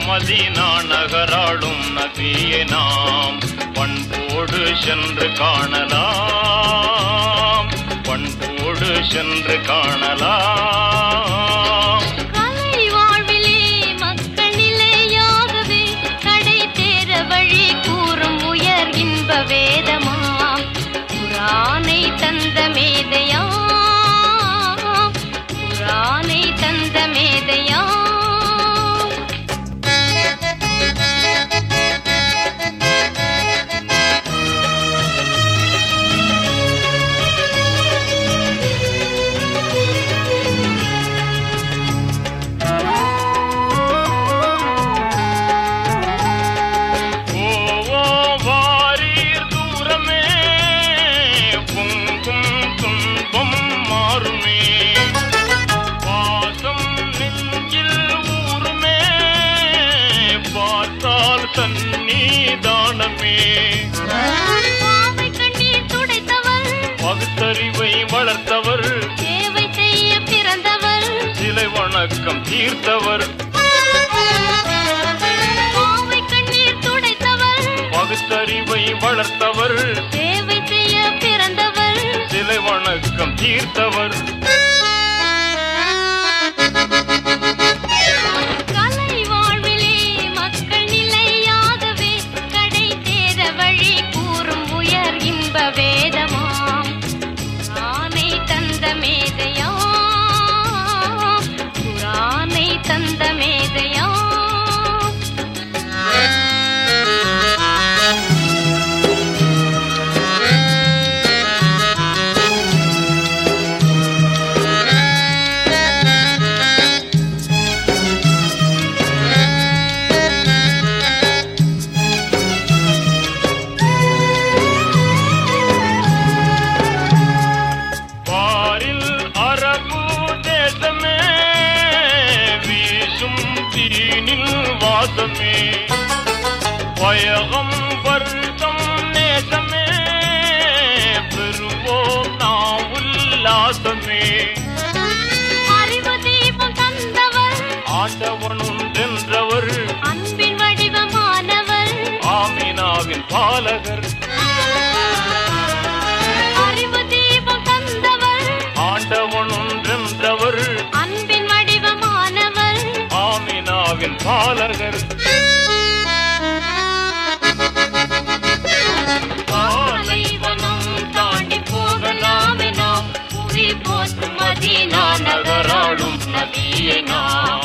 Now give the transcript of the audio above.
Medina நகராளும் நபியை நாம் பண்போடு சென்று காணலாம் பண்போடு சென்று காணலாம் கலை வாழ்விலே மக்கள் நிலையாகவே கடை தேர வழி கூறும் உயர் இன்ப வேதமாம் குரானை தந்த மேதையாம் குரானை தந்த மேதையாம் ஓவோ வாரீர் தூரமே பொங்கும் துன்பம் மாறுமே பாசம் நெஞ்சில் ஊருமே பார்த்தால் சந்நிதானமே பாவை கண்ணீர் துடைத்தவர் பகுத்தறிவை வளர்த்தவர் சேவை செய்ய பிறந்தவர் சிலை வணக்கம் தீர்த்தவர் பாவை கண்ணீர் துடைத்தவர் பகுத்தறிவை வளர்த்தவர் சேவை செய்ய பிறந்தவர் சிலை வணக்கம் தீர்த்தவர் கலை வாழ்விலே மக்கள் நிலையாகவே கடை தேர வழி கூறும் உயர் இன்ப வேதமாம் குரானை தந்த மேதையாம் குரானை தந்த மேதையாம் பாரில் அரபு தேசமே வீசும் தீனில் வாசமே பயகம் வருத்தம் நேசமே பெறுவோம் நாம் உல்லாசமே அறிவு தீபம் தந்தவர் ஆண்டவனுண்டென்றவர் அன்பின் வடிவமானவர் ஆமினாவின் பாலகர் அறிவு தீபம் தந்தவர் ஆண்டவனுண்டென்றவர் அன்பின் வடிவமானவர் ஆமினாவின் பாலகர் பாலைவனம் தாண்டி போகலாமே நாம் புவி போற்றும் மதீனா நகராளும் நபியை நாம்